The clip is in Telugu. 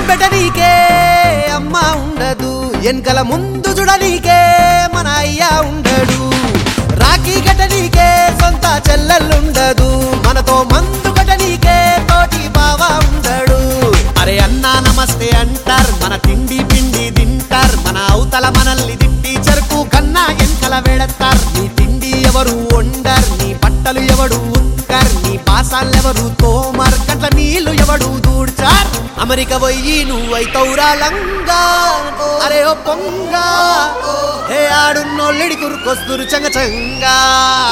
పెట్టనీకే అమ్మ ఉండదు వెనకల ముందు చూడనీకే మన అయ్య ఉండడు రాఖీ కట్టనీకే సొంత చెల్లెల్లుండదు మనతో మందు కట్టనీకే తోటి బావ ఉండడు అరే అన్నా నమస్తే అంటార్ మన తిండి పిండి తింటార్ మన అవతల మనల్ని తిట్టి చెరుకు కన్నా ఎంకల వెడతార్ నీ తిండి ఎవరు వండర్ నీ బట్టలు ఎవడు ఉత్కర్ నీ పాసాలెవరు తోమర్ గట్ల నీళ్లు ఎవడు దూడ్చార్ అమెరికా పోయి నువ్వైతౌరా లంగా అరే ఓ పొంగా ఏ ఆడున్నోళ్ళిడి కురుకొస్తురు చంగ చంగా